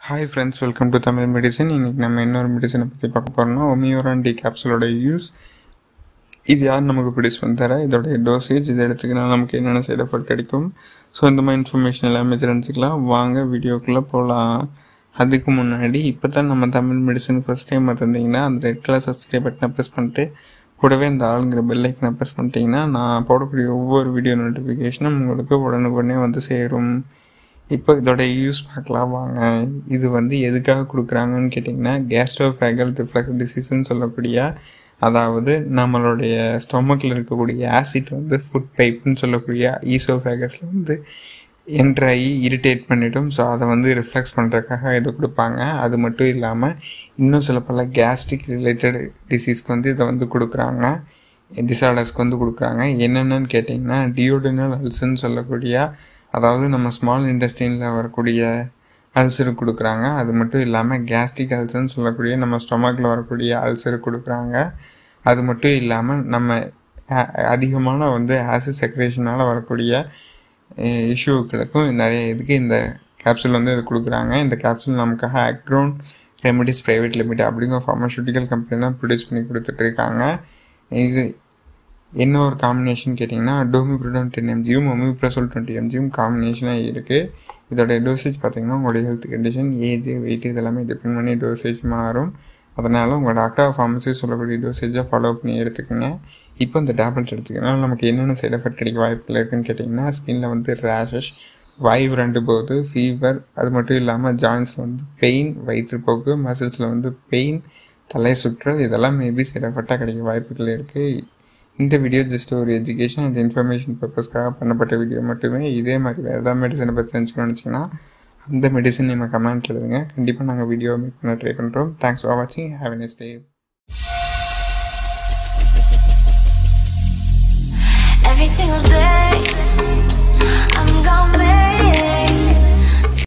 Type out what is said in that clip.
hi friends welcome to Tamil medicine இன்றைக்கி நம்ம இன்னொரு மெடிசனை பற்றி பார்க்க போகிறோம்னா ஒமியோரான் டி கேப்சலோட யூஸ் இது யார் நமக்கு ப்ரொடியூஸ் பண்ணி தர இதோடைய டோசேஜ் இதை எடுத்துக்கினால் நமக்கு என்னென்ன சைட் எஃபெக்ட் கிடைக்கும் ஸோ இந்த மாதிரி இன்ஃபர்மேஷன் எல்லாமே தெரிஞ்சுக்கலாம் வாங்க வீடியோக்குள்ளே போகலாம் அதுக்கு முன்னாடி இப்போ தான் நம்ம தமிழ் மெடிசன் ஃபஸ்ட் டைம் பார்த்துருந்தீங்கன்னா அந்த ரெட் கலர் சப்ஸ்கிரைப் பட்டனை ப்ரெஸ் பண்ணிட்டு கூடவே இந்த ஆளுங்கிற பெல் ஐக்கனை ப்ரெஸ் பண்ணிட்டீங்கன்னா நான் போடக்கூடிய ஒவ்வொரு வீடியோ நோட்டிஃபிகேஷனும் உங்களுக்கு உடனுக்குடனே வந்து சேரும் இப்போ இதோட யூஸ் பார்க்கலாம் வாங்க இது வந்து எதுக்காக கொடுக்குறாங்கன்னு கேட்டிங்கன்னா கேஸ்ட்ரோஃபேகல் ரிஃப்ளக்ஸ் டிசீஸ்ன்னு சொல்லக்கூடிய அதாவது நம்மளுடைய ஸ்டொமக்கில் இருக்கக்கூடிய ஆசிட் வந்து ஃபுட் பைப்புன்னு சொல்லக்கூடிய ஈசோஃபேகஸில் வந்து என்ட்ராகி இரிட்டேட் பண்ணிட்டோம் ஸோ அதை வந்து ரிஃப்ளெக்ஸ் பண்ணுறதுக்காக இதை கொடுப்பாங்க அது மட்டும் இல்லாமல் இன்னும் சில பல கேஸ்ட்ரிக் ரிலேட்டட் டிசீஸ்க்கு வந்து இதை வந்து கொடுக்குறாங்க டிசார்டர்ஸ்க்கு வந்து கொடுக்குறாங்க என்னென்னு கேட்டிங்கன்னா டியோடினல் அல்சர்னு சொல்லக்கூடிய அதாவது நம்ம ஸ்மால் இண்டஸ்ட்ரியில் வரக்கூடிய அல்சரு கொடுக்குறாங்க அது மட்டும் இல்லாமல் கேஸ்ட்ரிக் அல்சர்னு சொல்லக்கூடிய நம்ம ஸ்டொமக்கில் வரக்கூடிய அல்சரு கொடுக்குறாங்க அது மட்டும் இல்லாமல் நம்ம அ- அதிகமான வந்து ஆசிட் செக்ரேஷனால் வரக்கூடிய இஷ்யூக்களுக்கும் நிறைய இதுக்கு இந்த கேப்சூல் வந்து இது கொடுக்குறாங்க இந்த கேப்சூல் நமக்காக அக்ரோன் ரெமடிஸ் ப்ரைவேட் லிமிடெட் அப்படிங்கிற ஃபார்மசூட்டிக்கல் கம்பெனி தான் ப்ரொடியூஸ் பண்ணி கொடுத்துட்ருக்காங்க இது என்ன ஒரு காம்பினேஷன் கேட்டிங்கன்னா டோமிப்ரோடன் டென் எம்ஜியும் ஒமிப்ரசோல் டுவெண்ட்டி எம்ஜியும் காம்பினேஷனாக இருக்குது இதோட டோசேஜ் பார்த்தீங்கன்னா உங்களுடைய ஹெல்த் கண்டிஷன் ஏஜ் வெயிட் இதெல்லாமே டிபெண்ட் பண்ணி டோசேஜ் மாறும் அதனால் உங்கள் டாக்டர் ஃபார்மசி சொல்லக்கூடிய டோசேஜை ஃபாலோ பண்ணி எடுத்துக்கோங்க இப்போ இந்த டேப்லெட் எடுத்துக்கனால நமக்கு என்னென்ன சைட் எஃபெக்ட் கிடைக்க வாய்ப்புகள் இருக்குன்னு கேட்டிங்கன்னா ஸ்கின்ல வந்து ரேஷஸ் வாய் ரெண்டு போகுது ஃபீவர் அது மட்டும் இல்லாமல் ஜாயின்ஸில் வந்து பெயின் வயிற்றுப்போக்கு மசில்ஸில் வந்து பெயின் தலை சுற்றல் இதெல்லாம் மேபி சைட் எஃபெக்டாக கிடைக்க வாய்ப்புகள் இருக்குது இந்த வீடியோ ஜஸ்ட் ஒரு எஜுகேஷன் அண்ட் இன்ஃபர்மேஷன் பர்பஸ்க்காக பண்ணப்பட்ட வீடியோ மட்டுமே இதே மாதிரி வேறு ஏதாவது மெடிசனை பற்றி தெரிஞ்சுக்கணும்னு நினச்சிங்கன்னா அந்த மெடிசன் நீங்கள் கமெண்ட் எழுதுங்க கண்டிப்பாக நாங்கள் வீடியோ மேக் பண்ண ட்ரை பண்ணுறோம் தேங்க்ஸ் ஃபார் வாட்சிங் have a nice day Every single day